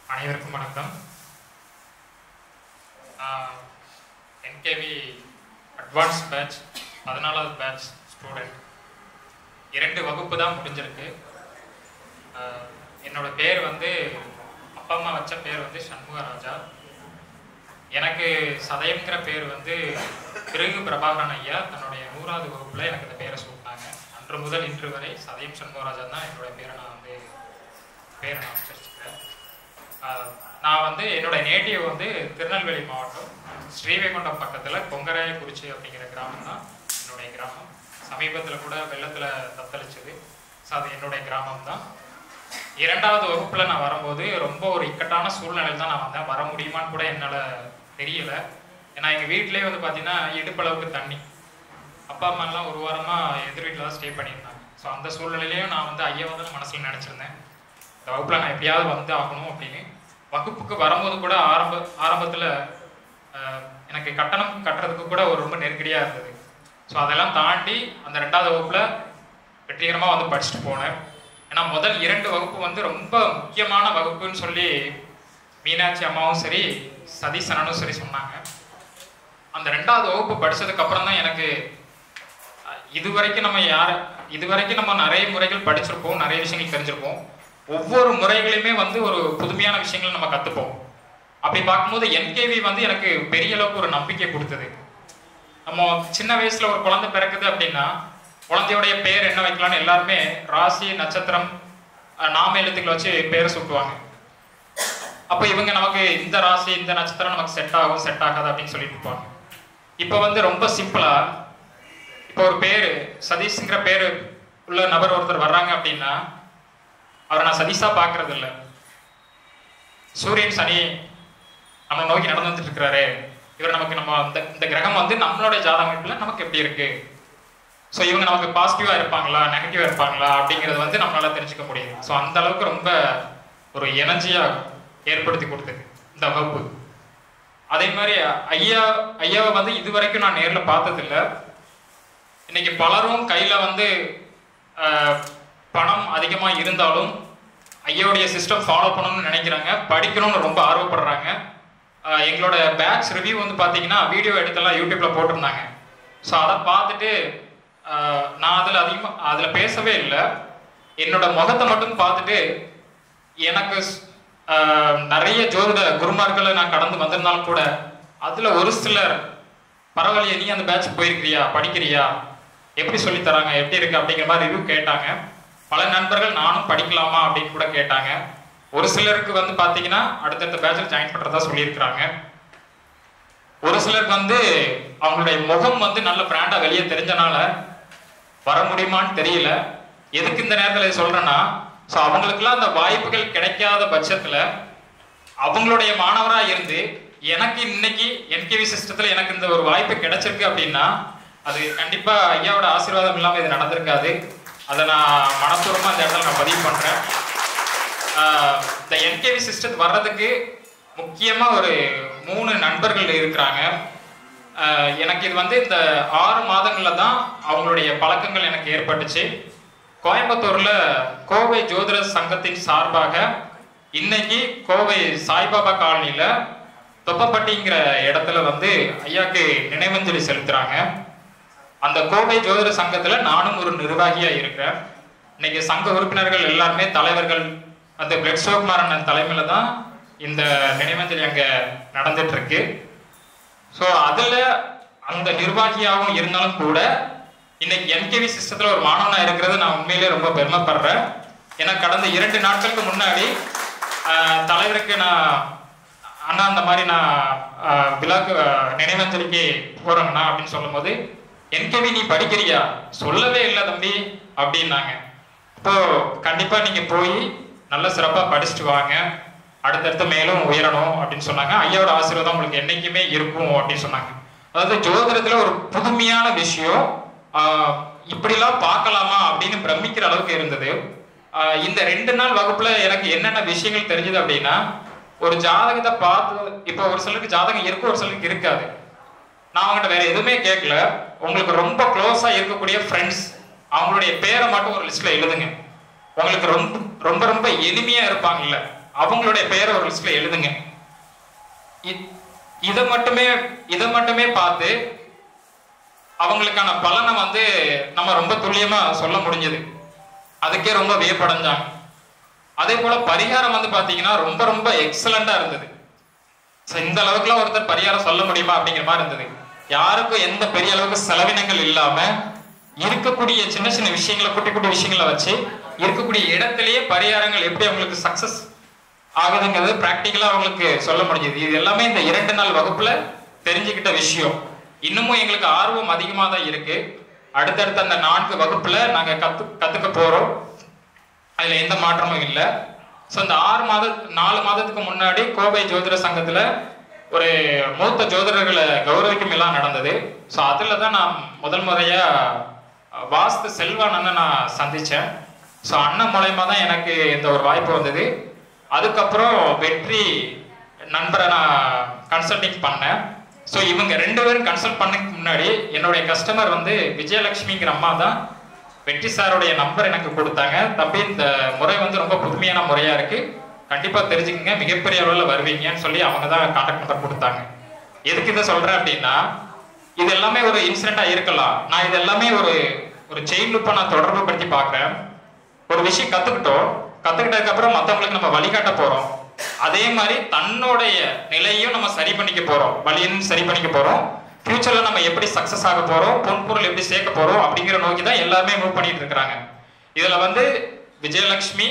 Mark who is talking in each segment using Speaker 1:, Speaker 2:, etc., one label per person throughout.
Speaker 1: அனைவருக்கும் வணக்கம் NKV advance batch பதினாலாவது பேட்ச் ஸ்டூடெண்ட் இரண்டு வகுப்பு தான் முடிஞ்சிருக்கு ஆஹ் என்னோட பேர் வந்து அப்பா அம்மா வச்ச பேர் வந்து சண்முகராஜா எனக்கு சதயம்ங்கிற பேர் வந்து பிறகு பிரபாகரன் ஐயா தன்னுடைய நூறாவது வகுப்புல எனக்கு இந்த பேரை சூட்டினாங்க அன்று முதல் இன்று வரை சதயம் சண்முகராஜா தான் என்னோட பேரை நான் வந்து பேரை நான் உச்சரிச்சுக்கிறேன் ஆஹ் நான் வந்து என்னோட நேட்டிவ் வந்து திருநெல்வேலி மாவட்டம் ஸ்ரீவைகுண்டம் பக்கத்தில் கொங்கராயக்குறிச்சி அப்படிங்கிற கிராமம் தான் என்னுடைய கிராமம் சமீபத்தில் கூட வெள்ளத்தில் தத்தளிச்சது ஸோ அது என்னுடைய கிராமம் தான் இரண்டாவது வகுப்பில் நான் வரும்போது ரொம்ப ஒரு இக்கட்டான சூழ்நிலையில் தான் நான் வந்தேன் வர முடியுமான்னு கூட என்னால் தெரியல ஏன்னா எங்கள் வீட்டிலேயே வந்து பார்த்தீங்கன்னா இடுப்பளவுக்கு தண்ணி அப்பா அம்மாலாம் ஒரு வாரமாக எதிர் வீட்டில் தான் ஸ்டே பண்ணியிருந்தாங்க ஸோ அந்த சூழ்நிலையிலையும் நான் வந்து ஐயா வந்து மனசில் நினச்சிருந்தேன் இந்த வகுப்பில் நான் எப்படியாவது வந்து ஆகணும் அப்படின்னு வகுப்புக்கு வரும்போது கூட ஆரம்ப ஆரம்பத்தில் எனக்கு கட்டணம் கட்டுறதுக்கு கூட ஒரு ரொம்ப நெருக்கடியாக இருந்தது ஸோ அதெல்லாம் தாண்டி அந்த ரெண்டாவது வகுப்பில் வெற்றிகரமாக வந்து படிச்சுட்டு போனேன் ஏன்னா முதல் இரண்டு வகுப்பு வந்து ரொம்ப முக்கியமான வகுப்புன்னு சொல்லி மீனாட்சி அம்மாவும் சரி சதீஷ் அண்ணனும் சரி சொன்னாங்க அந்த ரெண்டாவது வகுப்பு படிச்சதுக்கு அப்புறம் தான் எனக்கு அஹ், இதுவரைக்கும் நம்ம யார் இதுவரைக்கும் நம்ம நிறைய முறைகள் படிச்சிருப்போம் நிறைய விஷயங்கள் தெரிஞ்சிருப்போம் ஒவ்வொரு முறைகளையுமே வந்து ஒரு புதுமையான விஷயங்களை நம்ம கத்துப்போம் அப்படி பார்க்கும்போது என்கேவி வந்து எனக்கு பெரிய அளவுக்கு ஒரு நம்பிக்கை கொடுத்தது நம்ம சின்ன வயசுல ஒரு குழந்தை பிறக்குது அப்படின்னா குழந்தையோடைய பேர் என்ன வைக்கலாம்னு எல்லாருமே ராசி நட்சத்திரம் அஹ், நாம எழுத்துக்களை வச்சு பேரை சூட்டுவாங்க அப்போ இவங்க நமக்கு இந்த ராசி இந்த நட்சத்திரம் நமக்கு செட் ஆகும் செட் ஆகாது அப்படின்னு சொல்லிட்டு இருப்பாங்க இப்போ வந்து ரொம்ப சிம்பிளா இப்போ ஒரு பேரு சதீஷ்ங்கிற பேரு உள்ள நபர் ஒருத்தர் வர்றாங்க அப்படின்னா அவரை நான் சதீஷா பார்க்கறது இல்ல சூரியன் சனி நம்ம நோக்கி நடந்து வந்துட்டு இருக்கிறாரு இவர் நமக்கு நம்ம இந்த இந்த கிரகம் வந்து நம்மளுடைய ஜாதகத்துல நமக்கு எப்படி இருக்கு ஸோ இவங்க நமக்கு பாசிட்டிவா இருப்பாங்களா நெகட்டிவா இருப்பாங்களா அப்படிங்கறது வந்து நம்மளால தெரிஞ்சுக்க முடியுது ஸோ அந்த அளவுக்கு ரொம்ப ஒரு எனர்ஜியா ஏற்படுத்தி கொடுத்தது இந்த வகுப்பு அதே மாதிரி ஐயா ஐயாவை வந்து இது வரைக்கும் நான் நேர்ல பார்த்ததில்ல இன்னைக்கு பலரும் கையில வந்து ஆஹ், பணம் அதிகமா இருந்தாலும் ஐயாவுடைய சிஸ்டம் ஃபாலோ பண்ணணும்னு நினைக்கிறாங்க படிக்கணும்னு ரொம்ப ஆர்வப்படுறாங்க ஆஹ், எங்களோட பேட்ச் ரிவ்யூ வந்து பார்த்தீங்கன்னா வீடியோ எடுத்தெல்லாம் யூடியூப்ல போட்டிருந்தாங்க ஸோ அதை பார்த்துட்டு ஆஹ், நான் அதில் அதிகமாக அதில் பேசவே இல்லை என்னோட முகத்தை மட்டும் பார்த்துட்டு எனக்கு ஸ்- ஆஹ், நிறைய ஜோதிட குருமார்களை நான் கடந்து வந்திருந்தாலும் கூட அதுல ஒரு சிலர் பரவாயில்லையே நீ அந்த பேட்ச் போயிருக்கிறியா படிக்கிறியா எப்படி சொல்லித் தராங்க எப்படி இருக்கு அப்படிங்கிற மாதிரி ரிவ்யூ கேட்டாங்க பல நண்பர்கள் நானும் படிக்கலாமா அப்படின்னு கூட கேட்டாங்க ஒரு சிலருக்கு வந்து பாத்தீங்கன்னா அடுத்தடுத்த பேட்சில் ஜாயின் பண்றதா சொல்லியிருக்கிறாங்க ஒரு சிலருக்கு வந்து அவங்களுடைய முகம் வந்து நல்ல பிராண்டா வெளியே தெரிஞ்சனால வர முடியுமான்னு தெரியல எதுக்கு இந்த நேரத்தில் இதை சொல்றேன்னா ஸோ அவங்களுக்குலாம் அந்த வாய்ப்புகள் கிடைக்காத பட்சத்துல அவங்களுடைய மாணவரா இருந்து எனக்கு இன்னைக்கு என்கேவி சிஸ்டத்துல எனக்கு இந்த ஒரு வாய்ப்பு கிடைச்சிருக்கு அப்படின்னா அது கண்டிப்பா ஐயாவோட ஆசீர்வாதம் இல்லாம இது நடந்திருக்காது அதை நான் மனப்பூர்வமா இந்த இடத்துல நான் பதிவு பண்றேன் ஆஹ் இந்த என்கேவி சிஸ்டத்துக்கு வர்றதுக்கு முக்கியமா ஒரு மூணு நண்பர்கள் இருக்கிறாங்க ஆஹ் எனக்கு இது வந்து இந்த ஆறு மாதங்கள்ல தான் அவங்களுடைய பழக்கங்கள் எனக்கு ஏற்பட்டுச்சு கோயம்புத்தூர்ல கோவை ஜோதிட சங்கத்தின் சார்பாக இன்னைக்கு கோவை சாய்பாபா காலனில தொப்பப்பட்டிங்கிற இடத்துல வந்து ஐயாக்கு நினைவஞ்சலி செலுத்துறாங்க அந்த கோவை ஜோதிட சங்கத்துல நானும் ஒரு நிர்வாகியா இருக்கிறேன் இன்னைக்கு சங்க உறுப்பினர்கள் எல்லாருமே தலைவர்கள் அந்த பிளட் சிவகுமார் அண்ணன் தலைமையில தான் இந்த நினைவஞ்சலி அங்க நடந்துட்டு இருக்கு ஸோ அதுல அந்த நிர்வாகியாகவும் இருந்தாலும் கூட இன்னைக்கு என்கேவி சிஸ்டத்துல ஒரு மாணவனா இருக்கிறது நான் உண்மையிலே ரொம்ப பெருமைப்படுறேன் ஏன்னா கடந்த இரண்டு நாட்களுக்கு முன்னாடி ஆஹ், தலைவருக்கு நான் அண்ணா அந்த மாதிரி நான் ஆஹ், விழாக்கு ஆஹ், நினைவஞ்சலிக்கு போறேங்கண்ணா அப்படின்னு சொல்லும்போது என்கேவி நீ படிக்கிறியா சொல்லவே இல்லை தம்பி அப்படின்னாங்க இப்போ கண்டிப்பா நீங்க போய் நல்ல சிறப்பா படிச்சுட்டு வாங்க அடுத்தடுத்து மேலும் உயரணும் அப்படின்னு சொன்னாங்க ஐயாவோட ஆசீர்வாதம் உங்களுக்கு என்னைக்குமே இருக்கும் அப்படின்னு சொன்னாங்க அதாவது ஜோதிடத்துல ஒரு புதுமையான விஷயம் ஆஹ், இப்படிலாம் பார்க்கலாமா அப்படின்னு பிரமிக்கிற அளவுக்கு இருந்தது ஆஹ், இந்த ரெண்டு நாள் வகுப்புல எனக்கு என்னென்ன விஷயங்கள் தெரிஞ்சது அப்படின்னா ஒரு ஜாதகத்தை பார்த்து இப்போ ஒரு சிலருக்கு ஜாதகம் இருக்கும் ஒரு சிலருக்கு இருக்காது நான் அவங்ககிட்ட வேற எதுவுமே கேட்கல உங்களுக்கு ரொம்ப க்ளோஸா இருக்கக்கூடிய ஃப்ரெண்ட்ஸ் அவங்களுடைய பேரை மட்டும் ஒரு லிஸ்ட்ல எழுதுங்க உங்களுக்கு ரொம்ப ரொம்ப ரொம்ப எளிமையா இருப்பாங்கல்ல அவங்களுடைய பேரை ஒரு லிஸ்ட்ல எழுதுங்க இ- இதை மட்டுமே இதை மட்டுமே பார்த்து அவங்களுக்கான பலனை வந்து நம்ம ரொம்ப துல்லியமா சொல்ல முடிஞ்சது அதுக்கே ரொம்ப வியப்படைஞ்சாங்க அதே போல பரிகாரம் வந்து பாத்தீங்கன்னா ரொம்ப ரொம்ப எக்ஸலண்டா இருந்தது So, இந்த அளவுக்குலாம் ஒருத்தர் பரிகாரம் சொல்ல முடியுமா அப்படிங்கிற மாதிரி இருந்தது யாருக்கும் எந்த பெரிய அளவுக்கு செலவினங்கள் இல்லாம இருக்கக்கூடிய சின்ன சின்ன விஷயங்களை குட்டி குட்டி விஷயங்களை வச்சு இருக்கக்கூடிய இடத்திலேயே பரிகாரங்கள் எப்படி அவங்களுக்கு சக்சஸ் ஆகுதுங்கிறது பிராக்டிக்கலா அவங்களுக்கு சொல்ல முடிஞ்சது இது எல்லாமே இந்த இரண்டு நாள் வகுப்புல தெரிஞ்சுக்கிட்ட விஷயம் இன்னமும் எங்களுக்கு ஆர்வம் அதிகமாக தான் இருக்கு அடுத்தடுத்த அந்த நான்கு வகுப்புல நாங்க கத்து கத்துக்க போறோம் அதுல எந்த மாற்றமும் இல்லை ஸோ இந்த ஆறு மாத நாலு மாதத்துக்கு முன்னாடி கோவை ஜோதிட சங்கத்துல ஒரு மூத்த ஜோதிடர்களை கௌரவிக்கும் விழா நடந்தது ஸோ அதில் தான் நான் முதல் முறையா அஹ், வாஸ்து செல்வன் அண்ணன் நான் சந்திச்சேன் ஸோ அண்ணன் மூலயமா தான் எனக்கு இந்த ஒரு வாய்ப்பு வந்தது அதுக்கப்புறம் வெற்றி நண்பரை நான் கன்சல்டிங் பண்ணேன் ஸோ இவங்க ரெண்டு பேரும் கன்சல்ட் பண்ணதுக்கு முன்னாடி என்னுடைய கஸ்டமர் வந்து விஜயலட்சுமிங்கிற அம்மா தான் வெற்றி சாருடைய நம்பர் எனக்கு கொடுத்தாங்க தம்பி இந்த முறை வந்து ரொம்ப புதுமையான முறையா இருக்கு கண்டிப்பா தெரிஞ்சுக்கங்க மிகப்பெரிய அளவில் வருவீங்கன்னு சொல்லி அவங்க தான் கான்டாக்ட் நம்பர் கொடுத்தாங்க எதுக்கு இதை சொல்றேன் அப்படின்னா இது எல்லாமே ஒரு இன்சிடென்டா இருக்கலாம் நான் இது எல்லாமே ஒரு ஒரு செயின் லுப்பை நான் தொடர்பு படுத்தி பார்க்குறேன் ஒரு விஷயம் கத்துக்கிட்டோம் கத்துக்கிட்டதுக்கு அப்புறம் மத்தவங்களுக்கு நம்ம வழிகாட்ட போறோம் அதே மாதிரி தன்னுடைய நிலையும் நம்ம சரி பண்ணிக்க போறோம் வழியும் சரி பண்ணிக்க போறோம் ஃபியூச்சர்ல நம்ம எப்படி சக்சஸ் ஆக போறோம் பொன்பொருள் எப்படி சேர்க்க போறோம் அப்படிங்கிற நோக்கி தான் எல்லாருமே மூவ் பண்ணிட்டு இருக்காங்க இதுல வந்து விஜயலட்சுமி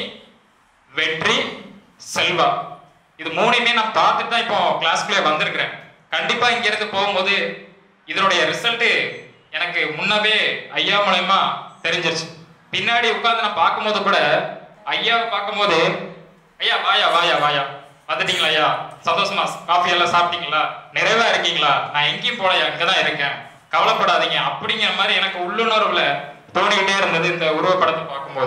Speaker 1: வெற்றி செல்வா இது மூணையுமே நான் பார்த்துட்டு தான் இப்போ கிளாஸ்க்குள்ளே வந்திருக்கிறேன் கண்டிப்பா இங்க இருந்து போகும்போது இதனுடைய ரிசல்ட் எனக்கு முன்னவே ஐயா மூலயமா தெரிஞ்சிருச்சு பின்னாடி உட்கார்ந்து நான் பார்க்கும்போது கூட ஐயாவை பார்க்கும்போது ஐயா வாயா வாயா வாயா வந்துட்டீங்களா ஐயா சந்தோஷமா காஃபி எல்லாம் சாப்பிட்டீங்களா நிறைவா இருக்கீங்களா நான் எங்கேயும் போலையா இங்கதான் இருக்கேன் கவலைப்படாதீங்க அப்படிங்கிற மாதிரி எனக்கு உள்ளுணர்வுல தோணிக்கிட்டே இருந்தது இந்த உருவப்படத்தை பார்க்கும்போது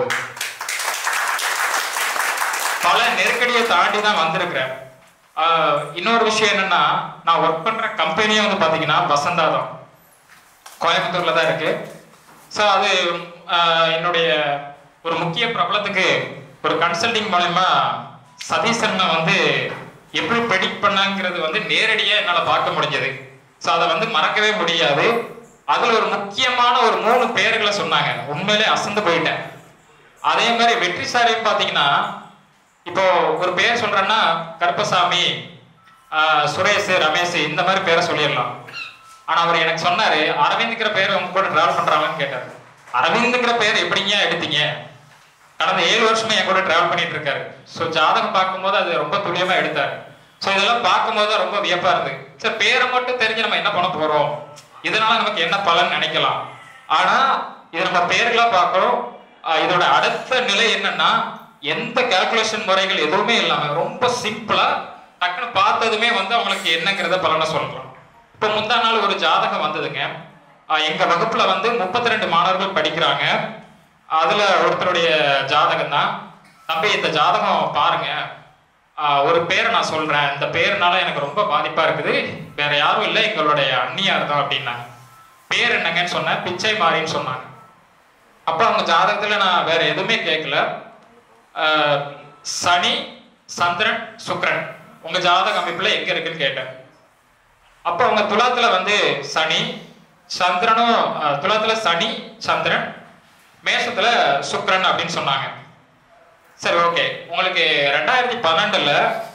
Speaker 1: பல நெருக்கடியை தாண்டி தான் வந்திருக்கிறேன் ஆஹ் இன்னொரு விஷயம் என்னன்னா நான் ஒர்க் பண்ற கம்பெனியே வந்து பாத்தீங்கன்னா வசந்தாதம் கோயம்புத்தூர்ல தான் இருக்கு ஸோ அது ஆஹ் என்னுடைய ஒரு முக்கிய பிரபலத்துக்கு ஒரு கன்சல்டிங் மூலயமா சதீசனை வந்து எப்படி ப்ரெடிக்ட் பண்ணாங்கிறது வந்து நேரடியாக என்னால் பார்க்க முடிஞ்சது ஸோ அதை வந்து மறக்கவே முடியாது அதில் ஒரு முக்கியமான ஒரு மூணு பேர்களை சொன்னாங்க உண்மையிலே அசந்து போயிட்டேன் அதே மாதிரி வெற்றி சாரையும் பார்த்தீங்கன்னா இப்போ ஒரு பேர் சொல்றேன்னா கருப்பசாமி ஆஹ் சுரேஷ் ரமேஷ் இந்த மாதிரி பேரை சொல்லிடலாம் ஆனா அவர் எனக்கு சொன்னாரு அரவிந்துங்கிற பேர் உங்க கூட டிராவல் பண்றாங்கன்னு கேட்டாரு அரவிந்துங்கிற பேர் எப்படிங்க எடுத்தீங்க கடந்த ஏழு வருஷமா என் கூட டிராவல் பண்ணிட்டு இருக்காரு ஸோ ஜாதகம் பார்க்கும்போது அது ரொம்ப துல்லியமா எடுத்தாரு ஸோ இதெல்லாம் பார்க்கும்போது தான் ரொம்ப வியப்பா இருந்து சரி பேரை மட்டும் தெரிஞ்சு நம்ம என்ன பண்ண போறோம் இதனால நமக்கு என்ன பலன் நினைக்கலாம் ஆனா இது நம்ம பேர்களா பார்க்கிறோம் ஆஹ் இதோட அடுத்த நிலை என்னன்னா எந்த கால்குலேஷன் முறைகள் எதுவுமே இல்லாம ரொம்ப சிம்பிளா டக்குன்னு பார்த்ததுமே வந்து அவங்களுக்கு என்னங்கிறத பலனை சொல்றோம் இப்போ முந்தா நாள் ஒரு ஜாதகம் வந்ததுங்க ஆஹ் எங்க வகுப்புல வந்து முப்பத்தி ரெண்டு மாணவர்கள் படிக்கிறாங்க அதுல ஒருத்தருடைய ஜாதகம் தான் தம்பி இந்த ஜாதகம் பாருங்க ஆஹ் ஒரு பேரை நான் சொல்றேன் இந்த பேருனால எனக்கு ரொம்ப பாதிப்பா இருக்குது வேற யாரும் இல்லை எங்களுடைய அண்ணியார் தான் அப்படின்னாங்க பேர் என்னங்கன்னு சொன்னேன் பிச்சை மாறின்னு சொன்னாங்க அப்ப அவங்க ஜாதகத்துல நான் வேற எதுவுமே கேட்கல ஆஹ் சனி சந்திரன் சுக்கிரன் உங்க ஜாதக அமைப்புல எங்க இருக்குன்னு கேட்டேன் அப்ப அவங்க துலாத்துல வந்து சனி சந்திரனும் ஆஹ் துலாத்துல சனி சந்திரன் மேஷத்துல சுக்கிரன் அப்படின்னு சொன்னாங்க சரி ஓகே உங்களுக்கு ரெண்டாயிரத்தி பன்னெண்டுல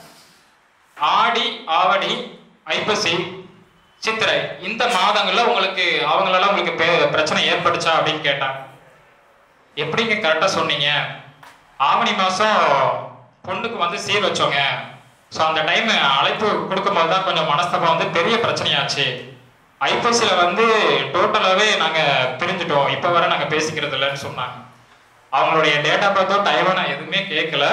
Speaker 1: ஆடி ஆவணி ஐப்பசி சித்திரை இந்த மாதங்கள்ல உங்களுக்கு அவங்களால உங்களுக்கு பே- பிரச்சனை ஏற்பட்டுச்சா அப்படின்னு கேட்டாங்க எப்படிங்க கரெக்டா சொன்னீங்க ஆவணி மாசம் பொண்ணுக்கு வந்து சீர் வச்சோங்க ஸோ அந்த டைம் அழைப்பு கொடுக்கும்போது தான் கொஞ்சம் மனஸ்தாபம் வந்து பெரிய பிரச்சனையாச்சு ஐப்பசியில் வந்து டோட்டலாகவே நாங்கள் பிரிஞ்சுட்டோம் இப்போ வரை நாங்கள் பேசிக்கிறது இல்லைன்னு சொன்னாங்க அவங்களுடைய டேட் ஆஃப் பர்த்தோ டைமோ நான் எதுவுமே கேட்கல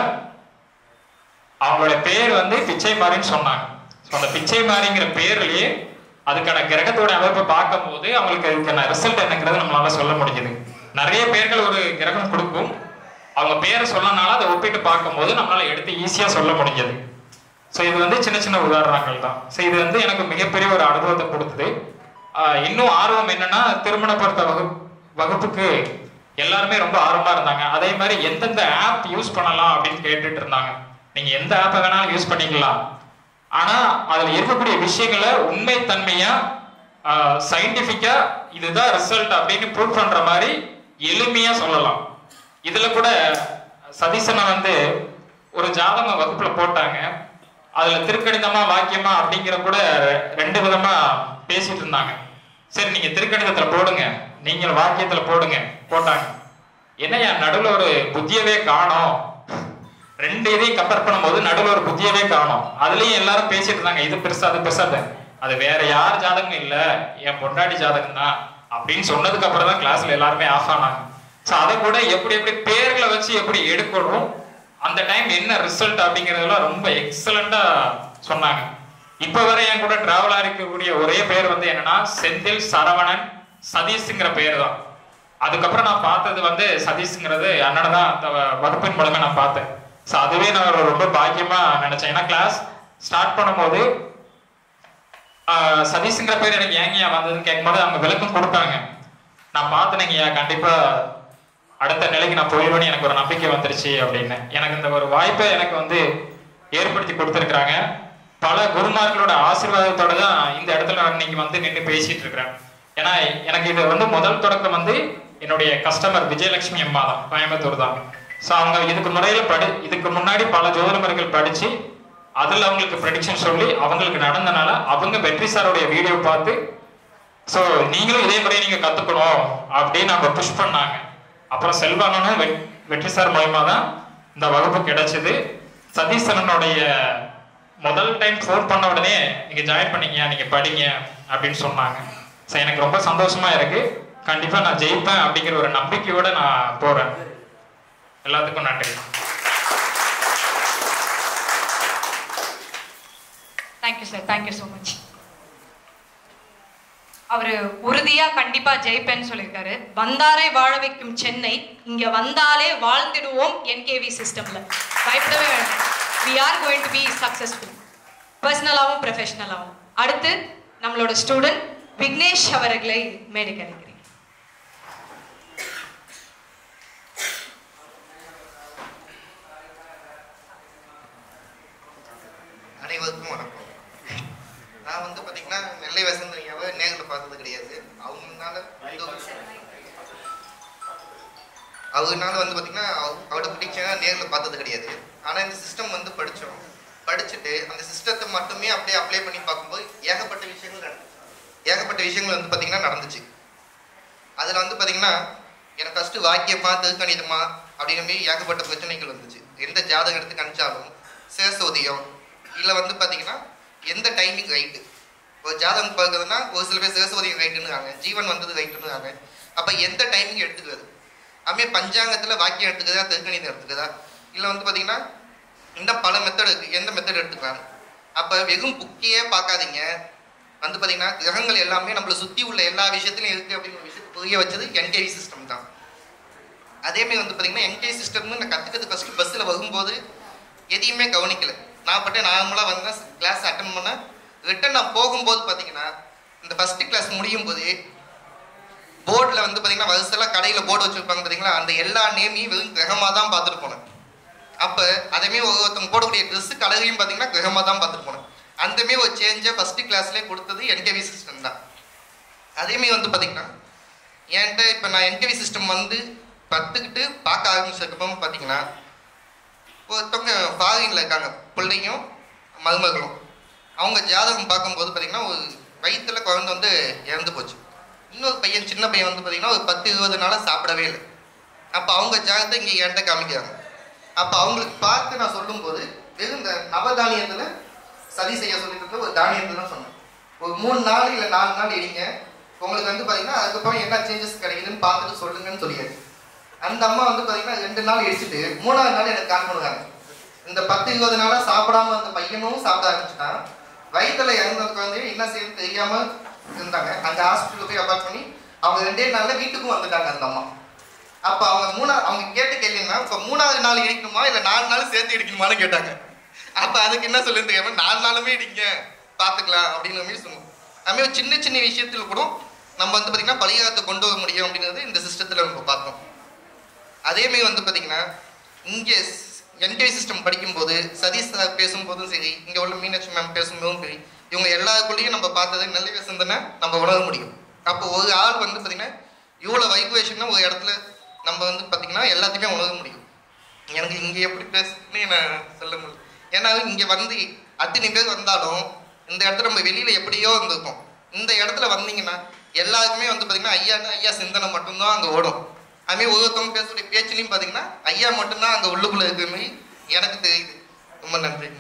Speaker 1: அவங்களோட பேர் வந்து பிச்சை மாறின்னு சொன்னாங்க ஸோ அந்த பிச்சை மாறிங்கிற பேர்லயே அதுக்கான கிரகத்தோட அமைப்பை பார்க்கும்போது அவங்களுக்கு அதுக்கான ரிசல்ட் என்னங்கிறது நம்மளால சொல்ல முடியுது நிறைய பேர்கள் ஒரு கிரகம் கொடுக்கும் அவங்க பேரை சொல்லனால அதை ஒப்பிட்டு பார்க்கும்போது நம்மளால எடுத்து ஈஸியா சொல்ல முடிஞ்சது ஸோ இது வந்து சின்ன சின்ன உதாரணங்கள் தான் ஸோ இது வந்து எனக்கு மிகப்பெரிய ஒரு அனுபவத்தை கொடுத்தது ஆஹ் இன்னும் ஆர்வம் என்னன்னா திருமண பொறுத்த வகுப்பு வகுப்புக்கு எல்லாருமே ரொம்ப ஆர்வமா இருந்தாங்க அதே மாதிரி எந்தெந்த ஆப் யூஸ் பண்ணலாம் அப்படின்னு கேட்டுட்டு இருந்தாங்க நீங்க எந்த ஆப்பை வேணாலும் யூஸ் பண்ணிக்கலாம் ஆனா அதுல இருக்கக்கூடிய விஷயங்களை உண்மை தன்மையா சயின்டிபிக்கா இதுதான் ரிசல்ட் அப்படின்னு ப்ரூவ் பண்ற மாதிரி எளிமையா சொல்லலாம் இதுல கூட சதீசனை வந்து ஒரு ஜாதக வகுப்புல போட்டாங்க அதுல திருக்கணிதமா வாக்கியமா அப்படிங்கிற கூட ரெண்டு விதமா பேசிட்டு இருந்தாங்க சரி நீங்க திருக்கணிதத்துல போடுங்க நீங்கள் வாக்கியத்துல போடுங்க போட்டாங்க என்னய்யா நடுவுல ஒரு புத்தியவே காணோம் ரெண்டு இதையும் கம்பேர் பண்ணும்போது நடுவுல ஒரு புத்தியவே காணோம் அதுலயும் எல்லாரும் பேசிட்டு இருந்தாங்க இது பெருசா அது பெருசா அது. அது வேற யார் ஜாதகம் இல்ல என் பொண்டாட்டி ஜாதகம் தான் அப்படின்னு சொன்னதுக்கு அப்புறம் தான் கிளாஸ்ல எல்லாருமே ஆஃப் ஆனாங்க ஸோ அதை கூட எப்படி எப்படி பேர்களை வச்சு எப்படி எடுக்கணும் அந்த டைம் என்ன ரிசல்ட் அப்படிங்கறதெல்லாம் ரொம்ப எக்ஸலண்டா சொன்னாங்க இப்ப வரை என் கூட டிராவலா இருக்கக்கூடிய ஒரே பேர் வந்து என்னன்னா செந்தில் சரவணன் சதீஷ்ங்கிற பேர் தான் அதுக்கப்புறம் நான் பார்த்தது வந்து சதீஷ்ங்கிறது அண்ணனை தான் அந்த வ- வகுப்பின் மூலமா நான் பார்த்தேன் ஸோ அதுவே நான் ஒரு ரொம்ப பாக்கியமா நினைச்சேன் ஏன்னா கிளாஸ் ஸ்டார்ட் பண்ணும்போது ஆஹ், சதீஷ்ங்கிற பேர் எனக்கு ஏங்கயா வந்ததுன்னு கேட்கும்போது அவங்க விளக்கம் கொடுத்தாங்க நான் பார்த்தேனுங்கய்யா கண்டிப்பா அடுத்த நிலைக்கு நான் போயிடுவேன்னு எனக்கு ஒரு நம்பிக்கை வந்துருச்சு அப்படின்னு எனக்கு இந்த ஒரு வாய்ப்பை எனக்கு வந்து ஏற்படுத்தி கொடுத்துருக்குறாங்க பல குருமார்களோட ஆசீர்வாதத்தோட தான் இந்த இடத்துல நான் இன்னைக்கு வந்து நின்று பேசிட்டு இருக்கிறேன் ஏன்னா எனக்கு இது வந்து முதல் தொடக்கம் வந்து என்னுடைய கஸ்டமர் விஜயலட்சுமி அம்மா தான் கோயம்புத்தூர் தான் ஸோ அவங்க இதுக்கு முறையில் படி இதுக்கு முன்னாடி பல ஜோதிடமர்கள் படிச்சு அதுல அவங்களுக்கு ப்ரெடிக்ஷன் சொல்லி அவங்களுக்கு நடந்தனால அவங்க வெற்றி சாரோடைய வீடியோ பார்த்து ஸோ நீங்களும் இதே முறையை நீங்க கத்துக்கணும் அப்படின்னு அவங்க புஷ் பண்ணாங்க அப்புறம் செல்வானனும் வெ- வெற்றி சார் மூலயமா தான் இந்த வகுப்பு கிடைச்சது சதீசனனுடைய முதல் டைம் ஃபோன் பண்ண உடனே நீங்க ஜாயின் பண்ணீங்க நீங்க படிங்க அப்படின்னு சொன்னாங்க ஸோ எனக்கு ரொம்ப சந்தோஷமா இருக்கு கண்டிப்பா நான் ஜெயிப்பேன் அப்படிங்கிற ஒரு நம்பிக்கையோட நான் போறேன் எல்லாத்துக்கும் நன்றி
Speaker 2: thank you sir thank you so much அவரு உறுதியா கண்டிப்பா ஜெயிப்பேன்னு சொல்லியிருக்காரு வந்தாரை வாழ வைக்கும் சென்னை இங்க வந்தாலே வாழ்ந்திடுவோம் என்கேவி சிஸ்டம்ல பயப்படவே வேண்டாம் we are going to be successful பர்சனலாகவும் ப்ரொஃபஷனலாகவும் அடுத்து நம்மளோட ஸ்டூடெண்ட் விக்னேஷ் அவர்களை மேடைக்கு அழைக்கிறேன்
Speaker 3: அனைவருக்கும் வணக்கம் நான் வந்து பார்த்தீங்கன்னா நெல்லை வசந்தனியாவை நேரில் பார்த்தது கிடையாது அவங்கனால வந்து அவங்கனால வந்து பார்த்தீங்கன்னா அவ- அவரோட ப்ரிடிக்ஷனை நேரில் பார்த்தது கிடையாது ஆனால் இந்த சிஸ்டம் வந்து படித்தோம் படிச்சுட்டு அந்த சிஸ்டத்தை மட்டுமே அப்படியே அப்ளை பண்ணி பார்க்கும்போது ஏகப்பட்ட விஷயங்கள் நடந்துச்சு ஏகப்பட்ட விஷயங்கள் வந்து பார்த்தீங்கன்னா நடந்துச்சு அதில் வந்து பார்த்தீங்கன்னா எனக்கு ஃபஸ்ட்டு வாக்கியமா திருக்கணிதமா அப்படிங்கிற மாதிரி ஏகப்பட்ட பிரச்சனைகள் வந்துச்சு எந்த ஜாதகம் எடுத்து கணிச்சாலும் சேசோதியம் இல்லை வந்து பார்த்தீங்கன்னா எந்த டைமிங் ரைட்டு ஒரு ஜாதகம் பார்க்குறதுனா ஒரு சில பேர் சேசோதியம் ரைட்டுன்னு ஜீவன் வந்தது ரைட்டுன்னு அப்போ எந்த டைமிங் எடுத்துக்கிறது அதுமாதிரி பஞ்சாங்கத்தில் வாக்கியம் எடுத்துக்கிறதா திருக்கணிதம் எடுத்துக்கிறதா இல்லை வந்து பார்த்தீங்கன்னா இன்னும் பல மெத்தட் இருக்குது எந்த மெத்தட் எடுத்துக்கலாம் அப்போ வெறும் புக்கையே பார்க்காதீங்க வந்து பார்த்தீங்கன்னா கிரகங்கள் எல்லாமே நம்மளை சுற்றி உள்ள எல்லா விஷயத்துலையும் இருக்குது அப்படின்னு ஒரு விஷயத்தை புரிய வச்சது என்கேவி சிஸ்டம் தான் அதேமாதிரி வந்து பார்த்தீங்கன்னா என்கேவி சிஸ்டம்னு நான் கற்றுக்கிறது ஃபஸ்ட்டு பஸ்ஸில் வரும்போது எதையுமே கவனிக்கல நான் பட்டு நார்மலாக வந்தேன் கிளாஸ் அட்டன் பண்ணேன் ரிட்டன் நான் போகும்போது பார்த்தீங்கன்னா இந்த ஃபஸ்ட்டு கிளாஸ் முடியும் போது போர்டில் வந்து பார்த்தீங்கன்னா வருஷெல்லாம் கடையில் போர்டு வச்சுருப்பாங்க பார்த்தீங்களா அந்த எல்லா நேமையும் வெறும் கிரகமாக தான் பார்த்துட்டு போனேன் அப்போ அதேமாரி ஒருத்தவங்க போடக்கூடிய ட்ரெஸ்ஸு கலரையும் பார்த்தீங்கன்னா கிரகமாக தான் பார்த்துட்டு போனேன் அந்தமாரி ஒரு சேஞ்சை ஃபஸ்ட்டு கிளாஸ்லேயே கொடுத்தது என்கேவி சிஸ்டம் தான் அதேமாரி வந்து பார்த்தீங்கன்னா என்கிட்ட இப்போ நான் என்கேவி சிஸ்டம் வந்து கற்றுக்கிட்டு பார்க்க ஆரம்பிச்சதுக்கப்புறம் பார்த்தீங்கன்னா ஒருத்தவங்க ஃபாரினில் இருக்காங்க பிள்ளையும் மருமகளும் அவங்க ஜாதகம் பார்க்கும்போது பார்த்தீங்கன்னா ஒரு வயிற்றுல குழந்தை வந்து இறந்து போச்சு இன்னொரு பையன் சின்ன பையன் வந்து பார்த்தீங்கன்னா ஒரு பத்து இருபது நாளாக சாப்பிடவே இல்லை அப்போ அவங்க ஜாதகத்தை இங்கே என்கிட்ட காமிக்கிறாங்க அப்போ அவங்களுக்கு பார்த்து நான் சொல்லும்போது வெறும் இந்த நவதானியத்தில் சரி செய்ய சொல்லிட்டு இருந்த ஒரு தானியத்தை தான் சொன்னேன் ஒரு மூணு நாள் இல்லை நாலு நாள் இடிங்க உங்களுக்கு வந்து பார்த்தீங்கன்னா அதுக்கப்புறம் என்ன சேஞ்சஸ் கிடைக்குதுன்னு பார்த்துட்டு சொல்லுங்கன்னு சொல்லியாச்சு அந்த அம்மா வந்து பார்த்தீங்கன்னா ரெண்டு நாள் இடிச்சிட்டு மூணாவது நாள் எனக்கு கால் பண்ணுறாங்க இந்த பத்து இருபது நாளாக சாப்பிடாம அந்த பையனும் சாப்பிட ஆரம்பிச்சுட்டான் வயிற்றுல இறந்த குழந்தைய என்ன செய்யணும் தெரியாம இருந்தாங்க அந்த ஹாஸ்பிட்டலுக்கு போய் அபார்ட் பண்ணி அவங்க ரெண்டே நாள்ல வீட்டுக்கும் வந்துட்டாங்க அந்த அம்மா அப்ப அவங்க மூணா அவங்க கேட்ட கேள்வின்னா இப்ப மூணாவது நாள் இடிக்கணுமா இல்ல நாலு நாள் சேர்த்து இடிக்கணுமான்னு கேட்டாங்க அப்ப அதுக்கு என்ன சொல்லியிருந்தேன் நாலு நாளுமே இடிங்க பாத்துக்கலாம் அப்படிங்கிற மாதிரி சொன்னோம் அதுமாதிரி ஒரு சின்ன சின்ன விஷயத்துல கூட நம்ம வந்து பாத்தீங்கன்னா பழிகாரத்தை கொண்டு வர முடியும் அப்படிங்கிறது இந்த சிஸ்டத்துல நம்ம பார்த்தோம் அதேமாரி வந்து பாத்தீங்கன்னா இங்கே என்டிவி சிஸ்டம் படிக்கும்போது சதீஷ் சார் பேசும்போதும் சரி இங்கே உள்ள மீனாட்சி மேம் பேசும்போதும் சரி இவங்க எல்லாருக்குள்ளேயும் நம்ம பார்த்தது நல்ல சிந்தனை நம்ம உணர முடியும் அப்போ ஒரு ஆள் வந்து பார்த்தீங்கன்னா இவ்வளோ வைகுவேஷன்னா ஒரு இடத்துல நம்ம வந்து பார்த்தீங்கன்னா எல்லாத்தையுமே உணர முடியும் எனக்கு இங்கே எப்படி பேசுன்னு நான் சொல்ல முடியல ஏன்னா இங்கே வந்து அத்தனை பேர் வந்தாலும் இந்த இடத்துல நம்ம வெளியில் எப்படியோ இருந்திருப்போம் இந்த இடத்துல வந்தீங்கன்னா எல்லாருக்குமே வந்து பார்த்தீங்கன்னா ஐயான்னா ஐயா சிந்தனை மட்டும்தான் அங்கே ஓடும் அதுமாதிரி ஒவ்வொருத்தவங்க பேசக்கூடிய பேச்சுலையும் பார்த்தீங்கன்னா ஐயா மட்டும்தான் அங்கே உள்ளுக்குள்ளே இருக்கிற மாதிரி எனக்கு தெரியுது ரொம்ப நன்றி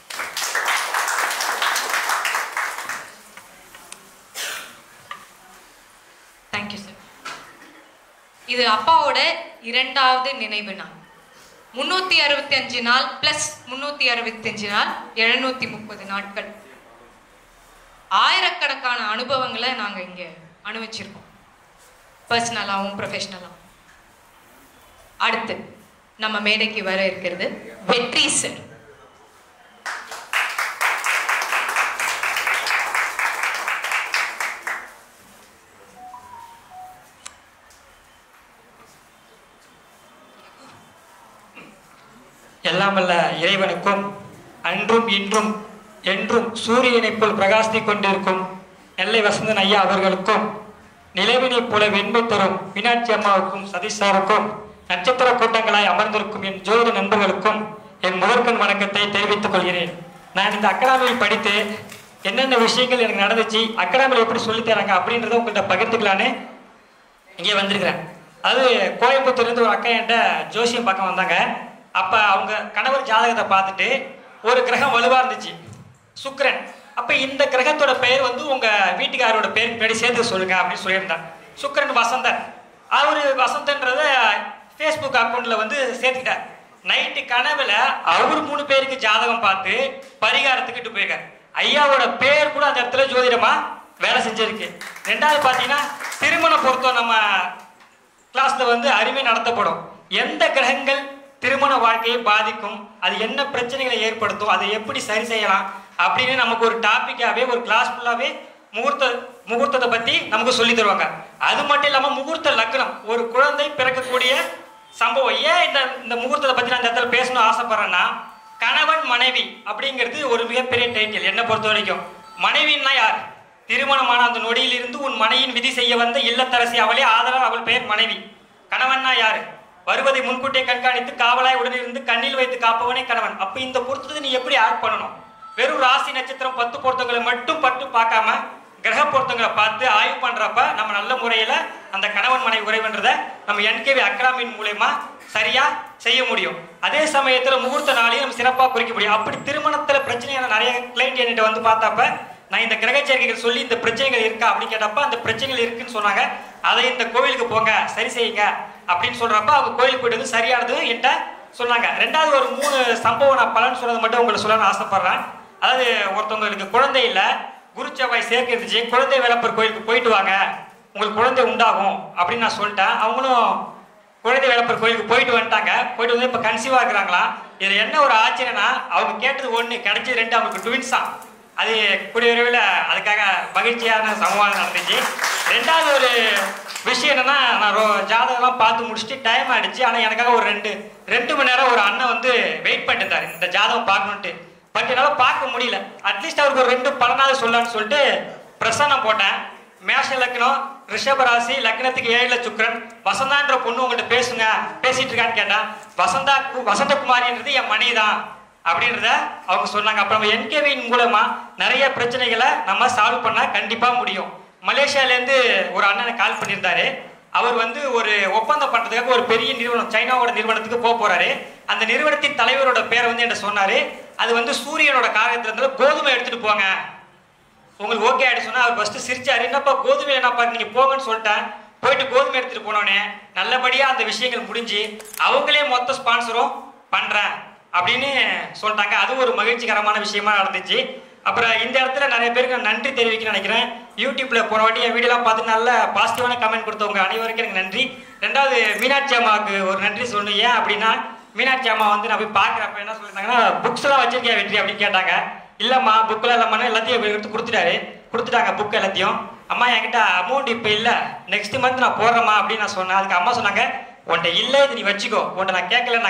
Speaker 2: தேங்க்யூ சார் இது அப்பாவோட இரண்டாவது நினைவு நாள் முன்னூத்தி அறுபத்தி அஞ்சு நாள் பிளஸ் முன்னூத்தி அறுபத்தி அஞ்சு நாள் எழுநூத்தி முப்பது நாட்கள் ஆயிரக்கணக்கான அனுபவங்களை நாங்க இங்க அனுபவிச்சிருக்கோம் பர்சனலாகவும் ப்ரொஃபஷனலாகவும் அடுத்து நம்ம மேடைக்கு வர இருக்கிறது வெற்றி சார்
Speaker 4: எல்லாம் வல்ல இறைவனுக்கும் அன்றும் இன்றும் என்றும் சூரியனைப் போல் பிரகாசித்துக் கொண்டிருக்கும் நெல்லை வசந்தன் ஐயா அவர்களுக்கும் நிலவினைப் போல வெண்மை தரும் மீனாட்சி அம்மாவுக்கும் சதீஷ் சாருக்கும் நட்சத்திர கூட்டங்களாய் அமர்ந்திருக்கும் என் ஜோதிட நண்பர்களுக்கும் என் முதற்கண் வணக்கத்தை தெரிவித்துக் கொள்கிறேன் நான் இந்த அகாடமியில் படித்து என்னென்ன விஷயங்கள் எனக்கு நடந்துச்சு அகாடமியில் எப்படி சொல்லித் தராங்க அப்படின்றத உங்கள்கிட்ட பகிர்ந்துக்கலான்னு இங்கே வந்திருக்கிறேன் அது கோயம்புத்தூர்லேருந்து ஒரு அக்கா என்கிட்ட ஜோசியம் பார்க்க வந்தாங்க அப்போ அவங்க கணவர் ஜாதகத்தை பார்த்துட்டு ஒரு கிரகம் வலுவாக இருந்துச்சு சுக்கிரன் அப்போ இந்த கிரகத்தோட பெயர் வந்து உங்கள் வீட்டுக்காரோட பேருக்கு பின்னாடி சேர்த்து சொல்லுங்க அப்படின்னு சொல்லியிருந்தாங்க சுக்கிரன் வசந்தன் அவர் வசந்தன்றத ஃபேஸ்புக் அக்கௌண்ட்டில் வந்து சேர்த்துக்கிட்டார் நைட்டு கனவுல அவர் மூணு பேருக்கு ஜாதகம் பார்த்து பரிகாரத்துக்கிட்டு போயிருக்காரு ஐயாவோட பேர் கூட அந்த இடத்துல ஜோதிடமா வேலை செஞ்சிருக்கு ரெண்டாவது பார்த்தீங்கன்னா திருமண பொருத்தம் நம்ம கிளாஸ்ல வந்து அருமை நடத்தப்படும் எந்த கிரகங்கள் திருமண வாழ்க்கையை பாதிக்கும் அது என்ன பிரச்சனைகளை ஏற்படுத்தும் அதை எப்படி சரி செய்யலாம் அப்படின்னு நமக்கு ஒரு டாபிக்காவே ஒரு கிளாஸ் ஃபுல்லாவே முகூர்த்த முகூர்த்தத்தை பத்தி நமக்கு சொல்லி தருவாங்க அது மட்டும் இல்லாம முகூர்த்த லக்னம் ஒரு குழந்தை பிறக்கக்கூடிய சம்பவம் ஏன் இந்த இந்த முகூர்த்தத்தை பத்தி நான் இந்த இடத்துல பேசணும்னு ஆசைப்படுறேன்னா கணவன் மனைவி அப்படிங்கிறது ஒரு மிகப்பெரிய டைட்டில் என்னை பொறுத்த வரைக்கும் மனைவின்னா யார் திருமணமான அந்த நொடியிலிருந்து உன் மனையின் விதி செய்ய வந்த இல்லத்தரசி அவளே ஆதரவு அவள் பெயர் மனைவி கணவன்னா யாரு வருவதை முன்கூட்டியே கண்காணித்து காவலாய் உடனிருந்து கண்ணில் வைத்து காப்பவனே கணவன் அப்ப இந்த பொருத்தத்தை நீ எப்படி ஆட் பண்ணணும் வெறும் ராசி நட்சத்திரம் பத்து பொருத்தங்களை மட்டும் பட்டு பார்க்காம கிரக பொருத்தங்களை பார்த்து ஆய்வு பண்றப்ப நம்ம நல்ல முறையில அந்த கணவன் மனைவி உறவுன்றதை நம்ம என்கேவி அக்ராமின் மூலயமா சரியா செய்ய முடியும் அதே சமயத்துல முகூர்த்த நாளையும் நம்ம சிறப்பா குறிக்க முடியும் அப்படி திருமணத்துல பிரச்சனையான நிறைய கிளைண்ட் என்கிட்ட வந்து பார்த்தப்ப நான் இந்த கிரக சேர்க்கைகள் சொல்லி இந்த பிரச்சனைகள் இருக்கா அப்படின்னு கேட்டப்ப அந்த பிரச்சனைகள் இருக்குன்னு சொன்னாங்க அதை இந்த கோவிலுக்கு போங்க சரி செய்யுங்க அப்படின்னு சொல்றப்ப அவங்க கோயிலுக்கு போயிட்டு வந்து சரியானது என்கிட்ட சொன்னாங்க ரெண்டாவது ஒரு மூணு சம்பவம் நான் பலன் சொன்னது மட்டும் உங்களுக்கு சொல்லணும்னு ஆசைப்படுறேன் அதாவது ஒருத்தவங்களுக்கு குழந்தை இல்லை குரு செவ்வாய் சேர்க்கை இருந்துச்சு குழந்தை வேலப்பர் கோயிலுக்கு போயிட்டு வாங்க உங்களுக்கு குழந்தை உண்டாகும் அப்படின்னு நான் சொல்லிட்டேன் அவங்களும் குழந்தை வேலப்பர் கோயிலுக்கு போயிட்டு வந்துட்டாங்க போயிட்டு வந்து இப்போ கன்சீவாக இருக்கிறாங்களா இதில் என்ன ஒரு ஆச்சரியனா அவங்க கேட்டது ஒன்று கிடைச்சது ரெண்டு அவங்களுக்கு ட்வின்ஸ் தான் அது கூடிய விரைவில் அதுக்காக மகிழ்ச்சியான சமவாதம் நடந்துச்சு ரெண்டாவது ஒரு விஷயம் என்னன்னா நான் ரோ ஜாதகம்லாம் பார்த்து முடிச்சுட்டு டைம் ஆயிடுச்சு ஆனால் எனக்காக ஒரு ரெண்டு ரெண்டு மணி நேரம் ஒரு அண்ணன் வந்து வெயிட் பண்ணிட்டு இருந்தாரு இந்த ஜாதகம் பார்க்கணுன்ட்டு பட் என்னால் பார்க்க முடியல அட்லீஸ்ட் அவருக்கு ஒரு ரெண்டு பலனாவது சொல்லலாம்னு சொல்லிட்டு பிரசன்னம் போட்டேன் மேஷ லக்னம் ரிஷப ராசி லக்னத்துக்கு ஏழுல சுக்கிரன் வசந்தான்ற பொண்ணு உங்கள்கிட்ட பேசுங்க பேசிட்டு இருக்கான்னு கேட்டேன் வசந்தா கு- வசந்தகுமாரின்றது என் மனைவி தான் அப்படின்றத அவங்க சொன்னாங்க அப்புறம் என்கேவியின் மூலமா நிறைய பிரச்சனைகளை நம்ம சால்வ் பண்ண கண்டிப்பா முடியும் மலேசியாலேருந்து ஒரு அண்ணனை கால் பண்ணியிருந்தாரு அவர் வந்து ஒரு ஒப்பந்தம் பண்றதுக்காக ஒரு பெரிய நிறுவனம் சைனாவோட நிறுவனத்துக்கு போக போறாரு அந்த நிறுவனத்தின் தலைவரோட பேரை வந்து என்கிட்ட சொன்னாரு அது வந்து சூரியனோட காரியத்துல இருந்தாலும் கோதுமை எடுத்துட்டு போங்க உங்களுக்கு ஓகே ஆயிடுச்சு சொன்னா அவர் ஃபர்ஸ்ட் சிரிச்சாரு என்னப்பா கோதுமை என்னப்பா நீங்க போங்கன்னு சொல்லிட்டேன் போயிட்டு கோதுமை எடுத்துட்டு போனோடனே நல்லபடியா அந்த விஷயங்கள் முடிஞ்சு அவங்களே மொத்த ஸ்பான்சரும் பண்றேன் அப்படின்னு சொல்லிட்டாங்க அது ஒரு மகிழ்ச்சிகரமான விஷயமா நடந்துச்சு அப்புறம் இந்த இடத்துல நிறைய பேருக்கு நான் நன்றி தெரிவிக்க நினைக்கிறேன் யூடியூப்ல போன வாட்டி என் வீடியோலாம் பார்த்து நல்ல பாசிட்டிவான கமெண்ட் கொடுத்தவங்க அனைவருக்கும் எனக்கு நன்றி ரெண்டாவது மீனாட்சி அம்மாவுக்கு ஒரு நன்றி சொல்லணும் ஏன் அப்படின்னா மீனாட்சி அம்மா வந்து நான் போய் பார்க்குறப்ப என்ன சொல்லியிருந்தாங்கன்னா புக்ஸ் எல்லாம் வச்சிருக்கியா வெற்றி அப்படின்னு கேட்டாங்க இல்லம்மா புக்கில் இல்லாமல் எல்லாத்தையும் எடுத்து கொடுத்துட்டாரு கொடுத்துட்டாங்க புக் எல்லாத்தையும் அம்மா என்கிட்ட அமௌண்ட் இப்போ இல்லை நெக்ஸ்ட் மந்த் நான் போடுறேம்மா அப்படின்னு நான் சொன்னேன் அதுக்கு அம்மா சொன்னாங்க உன்கிட்ட இல்லை இது நீ வச்சுக்கோ உன்கிட்ட நான் கேட்கலன்னாங்க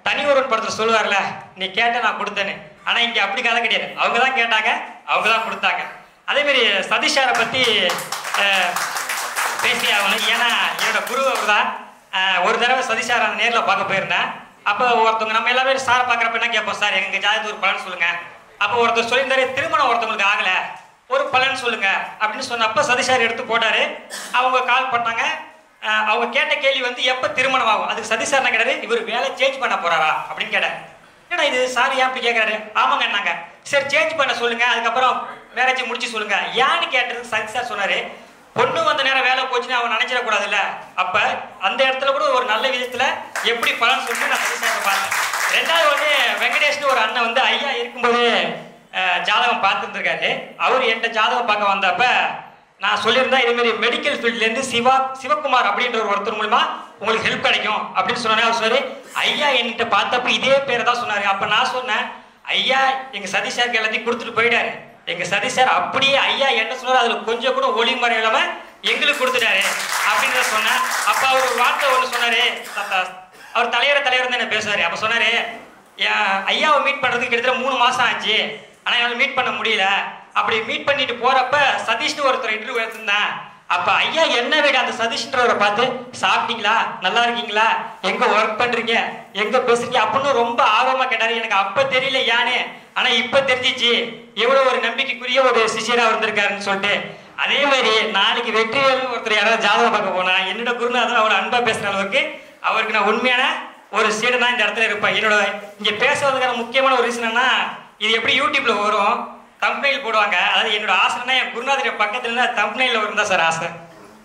Speaker 4: தனி ஒருவன் படத்தில் சொல்லுவார்ல நீ கேட்ட நான் கொடுத்தேன்னு ஆனா இங்க அப்படி கதை கிடையாது அவங்க தான் கேட்டாங்க அவங்க தான் கொடுத்தாங்க அதே மாதிரி சதீஷ் சாரை பத்தி அஹ், பேசி ஆகணும் ஏன்னா என்னோட குரு அவர் தான் ஒரு தடவை சதீஷ் சாரை நான் நேரில் பார்க்க போயிருந்தேன் அப்போ ஒருத்தவங்க நம்ம எல்லாமே சாரை பார்க்குறப்ப என்ன கேட்போம் சார் எங்க ஜாதகத்துக்கு ஒரு பலன் சொல்லுங்க அப்போ ஒருத்தர் சொல்லியிருந்தாரு திருமணம் ஒருத்தவங்களுக்கு ஆகல ஒரு பலன் சொல்லுங்க அப்படின்னு சொன்னப்ப சதீஷ் சார் எடுத்து போட்டாரு அவங்க கால் பண்ணாங்க அஹ், அவங்க கேட்ட கேள்வி வந்து எப்போ திருமணம் ஆகும் அதுக்கு சதீஷ் சார் என்ன கேட்டாரு இவர் வேலை சேஞ்ச் பண்ண போறாரா அப்படின்னு கேட்டார் என்னடா இது சார் ஏன் அப்படி கேட்கறாரு ஆமாங்க என்னங்க சரி சேஞ்ச் பண்ண சொல்லுங்க அதுக்கப்புறம் மேரேஜ் முடிச்சு சொல்லுங்க ஏன்னு கேட்டதுக்கு சதீஷ் சார் சொன்னாரு பொண்ணு வந்த நேரம் வேலை போச்சுன்னு அவன் நினைச்சிடக்கூடாதுல்ல அப்ப அந்த இடத்துல கூட ஒரு நல்ல விதத்துல எப்படி பலன் சொல்லி நான் சதீஷ் சாரை பார்த்தேன் ரெண்டாவது வந்து வெங்கடேஷ்னு ஒரு அண்ணன் வந்து ஐயா இருக்கும்போது அஹ், ஜாதகம் பார்த்துருந்துருக்காரு அவர் என்கிட்ட ஜாதகம் பார்க்க வந்தப்ப நான் சொல்லியிருந்தேன் இதே மாதிரி மெடிக்கல் ஃபீல்ட்லேருந்து சிவா சிவகுமார் அப்படின்ற ஒரு ஒருத்தர் மூலமா உங்களுக்கு ஹெல்ப் கிடைக்கும் அப்படின்னு சொன்னாரு அவர் சொன்னாரு ஐயா என்கிட்ட பார்த்தப்ப இதே பேரை தான் சொன்னாரு அப்ப நான் சொன்னேன் ஐயா எங்க சதீஷ் சாருக்கு எல்லாத்தையும் கொடுத்துட்டு போயிட்டாரு எங்க சதீஷ் சார் அப்படியே ஐயா என்ன சொன்னாரு அதுல கொஞ்சம் கூட ஒளிமறை இல்லாம எங்களுக்கு கொடுத்துட்டாரு அப்படின்னு சொன்னேன் அப்ப அவர் ஒரு வார்த்தை ஒன்று சொன்னாரு தாத்தா, அவர் தலைவர தலைவர் தான் என்ன பேசுவாரு அப்ப சொன்னாரு என் ஐயாவை மீட் பண்றதுக்கு கிட்டத்தட்ட மூணு மாசம் ஆச்சு ஆனா என்னால மீட் பண்ண முடியல அப்படி மீட் பண்ணிட்டு போறப்ப சதீஷ்னு ஒருத்தர் இன்டர்வியூ எடுத்திருந்தேன் அப்ப ஐயா என்ன விட அந்த சதீஷ்ன்றவரை பார்த்து சாப்பிட்டீங்களா நல்லா இருக்கீங்களா எங்க ஒர்க் பண்றீங்க எங்க பேசுறீங்க அப்படின்னு ரொம்ப ஆர்வமா கேட்டாரு எனக்கு அப்ப தெரியல யானே ஆனா இப்ப தெரிஞ்சிச்சு எவ்வளவு ஒரு நம்பிக்கைக்குரிய ஒரு சிஷியரா இருந்திருக்காருன்னு சொல்லிட்டு அதே மாதிரி நாளைக்கு வெற்றிவேல் ஒருத்தர் யாராவது ஜாதகம் பார்க்க போனா என்னோட குருநாதன் அவ்வளவு அன்பா பேசுற அளவுக்கு அவருக்கு நான் உண்மையான ஒரு சீடனா இந்த இடத்துல இருப்பேன் என்னோட இங்க பேசுறதுக்கான முக்கியமான ஒரு ரீசன் என்ன இது எப்படி யூடியூப்ல வரும் தம்ப்னைல் போடுவாங்க அதாவது என்னோட ஆசைன்னா என் குருநாதர் பக்கத்துல இருந்தா தம்ப்னைல வரும் தான் சார் ஆசை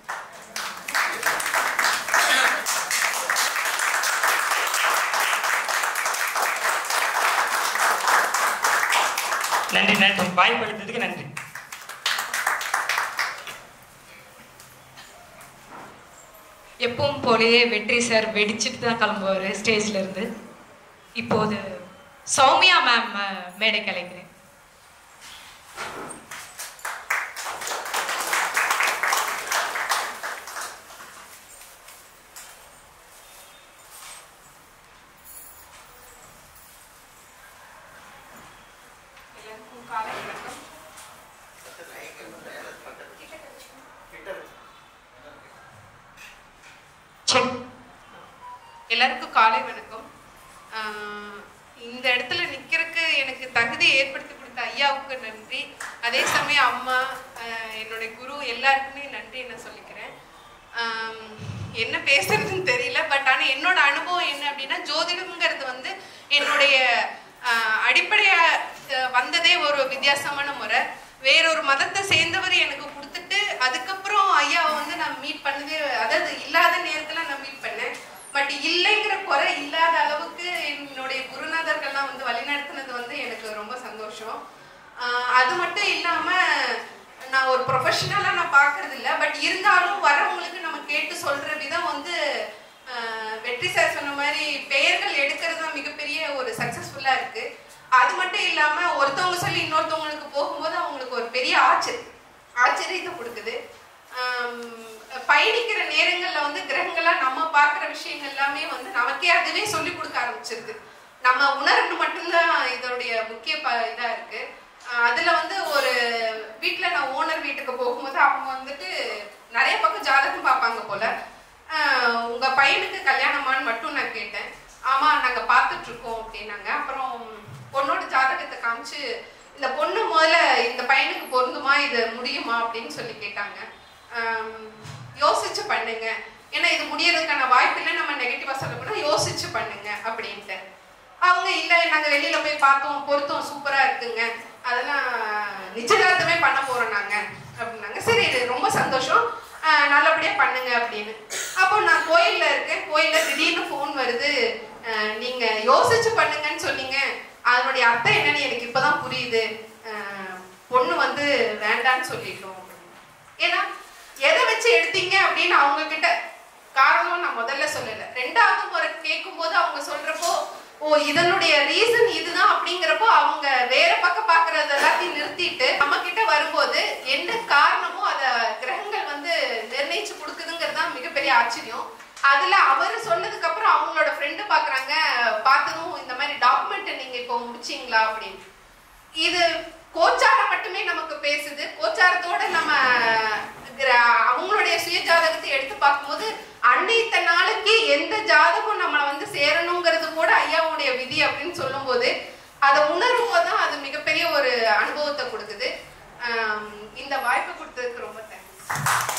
Speaker 4: நன்றி நன்றி வாய்ப்பு அளித்ததுக்கு நன்றி
Speaker 2: எப்பவும் போலயே வெற்றி சார் வெடிச்சிட்டு தான் கிளம்புவார் ஸ்டேஜ்ல இருந்து இப்போது சௌமியா மேம் மேடை கலைக்கிறேன்
Speaker 5: எல்லாருக்கும் காலை வணக்கம்
Speaker 2: செக்
Speaker 5: எல்லாருக்கும் காலை வணக்கம் ஆஹ் இந்த இடத்துல நிக்கிறதுக்கு எனக்கு தகுதி ஏற்படுத்தி கொடுத்த ஐயாவுக்கு நன்றி அதே சமயம் அம்மா ஆஹ் என்னுடைய குரு எல்லாருக்குமே நன்றி நான் சொல்லிக்கிறேன் ஆம், என்ன பேசுறதுன்னு தெரியல பட் ஆனால் என்னோட அனுபவம் என்ன அப்படின்னா ஜோதிடம்ங்கிறது வந்து என்னுடைய ஆஹ், அடிப்படையா ஆஹ், வந்ததே ஒரு வித்தியாசமான முறை வேறொரு மதத்தை சேர்ந்தவர் எனக்கு கொடுத்துட்டு அதுக்கப்புறம் ஐயாவை வந்து நான் மீட் பண்ணதே அதாவது இல்லாத நேரத்தில் நான் மீட் பண்ணேன் பட் இல்லைங்கிற குறை இல்லாத அளவுக்கு என்னுடைய குருநாதர்கள்லாம் வந்து வழிநடத்தினது வந்து எனக்கு ரொம்ப சந்தோஷம் ஆஹ் அது மட்டும் இல்லாம நான் ஒரு ப்ரொஃபஷனலா நான் பார்க்கறது இல்ல பட் இருந்தாலும் வரவங்களுக்கு நம்ம கேட்டு சொல்ற விதம் வந்து ஆஹ் வெற்றி சார் சொன்ன மாதிரி பெயர்கள் எடுக்கிறது தான் மிகப்பெரிய ஒரு சக்சஸ்ஃபுல்லா இருக்கு அது மட்டும் இல்லாம ஒருத்தவங்க சொல்லி இன்னொருத்தவங்களுக்கு போகும்போது அவங்களுக்கு ஒரு பெரிய ஆச்சரியம் ஆச்சரியத்தை கொடுக்குது ஆம், பயணிக்கிற நேரங்கள்ல வந்து கிரகங்களா நம்ம பார்க்குற விஷயங்கள் எல்லாமே வந்து நமக்கே அதுவே சொல்லி கொடுக்க ஆரம்பிச்சிருது நம்ம உணர்வு மட்டும்தான் இதோடைய முக்கிய ப இதா இருக்கு ஆஹ் அதுல வந்து ஒரு வீட்ல நான் ஓனர் வீட்டுக்கு போகும்போது அவங்க வந்துட்டு நிறைய பக்கம் ஜாதகம் பார்ப்பாங்க போல ஆஹ் உங்க பையனுக்கு கல்யாணமான்னு மட்டும் நான் கேட்டேன் ஆமா நாங்க பார்த்துட்டு இருக்கோம் அப்படின்னாங்க அப்புறம் பொண்ணோட ஜாதகத்தை காமிச்சு இந்த பொண்ணு முதல்ல இந்த பையனுக்கு பொருந்துமா இது முடியுமா அப்படின்னு சொல்லி கேட்டாங்க ஆம், யோசிச்சு பண்ணுங்க ஏன்னா இது முடியறதுக்கான வாய்ப்பு இல்லை நம்ம நெகட்டிவா சொல்லக்கூடாது யோசிச்சு பண்ணுங்க அப்படின்ட்டு அவங்க இல்ல நாங்க வெளியில போய் பார்த்தோம் பொருத்தம் சூப்பரா இருக்குங்க அதெல்லாம் நிச்சயதார்த்தமே பண்ண போறோம் நாங்க அப்படின்னாங்க சரி இது ரொம்ப சந்தோஷம் ஆஹ் நல்லபடியா பண்ணுங்க அப்படின்னு அப்போ நான் கோயில்ல இருக்கேன் கோயில்ல திடீர்னு ஃபோன் வருது ஆஹ் நீங்க யோசிச்சு பண்ணுங்கன்னு சொன்னீங்க அதனுடைய அர்த்தம் என்னன்னு எனக்கு இப்பதான் புரியுது ஆஹ் பொண்ணு வந்து வேண்டான்னு சொல்லிட்டோம் ஏன்னா எதை வச்சு எடுத்தீங்க அப்படின்னு அவங்க கிட்ட காரணம் நான் முதல்ல சொல்லல ரெண்டாவது முறை கேட்கும்போது அவங்க சொல்றப்போ ஓ இதனுடைய ரீசன் இதுதான் அப்படிங்கிறப்போ அவங்க வேற பக்கம் பாக்குறது எல்லாத்தையும் நிறுத்திட்டு நம்ம கிட்ட வரும்போது என்ன காரணமோ அத கிரகங்கள் வந்து நிர்ணயிச்சு கொடுக்குதுங்கிறது தான் மிகப்பெரிய ஆச்சரியம் அதுல அவர் சொன்னதுக்கு அப்புறம் அவங்களோட ஃப்ரெண்டு பாக்குறாங்க பார்த்ததும் இந்த மாதிரி டாக்குமெண்ட் நீங்க இப்போ முடிச்சீங்களா அப்படின்னு இது கோச்சாரம் மட்டுமே நமக்கு பேசுது கோச்சாரத்தோட நம்ம கிர- அவங்களுடைய சுய ஜாதகத்தை எடுத்து பார்க்கும்போது அன்னைத்த நாளைக்கு எந்த ஜாதகம் நம்மளை வந்து சேரணுங்கிறது கூட ஐயாவுடைய விதி அப்படின்னு சொல்லும்போது அதை உணரும் தான் அது மிகப்பெரிய ஒரு அனுபவத்தை கொடுக்குது ஆம், இந்த வாய்ப்பு கொடுத்ததுக்கு ரொம்ப தேங்க்ஸ்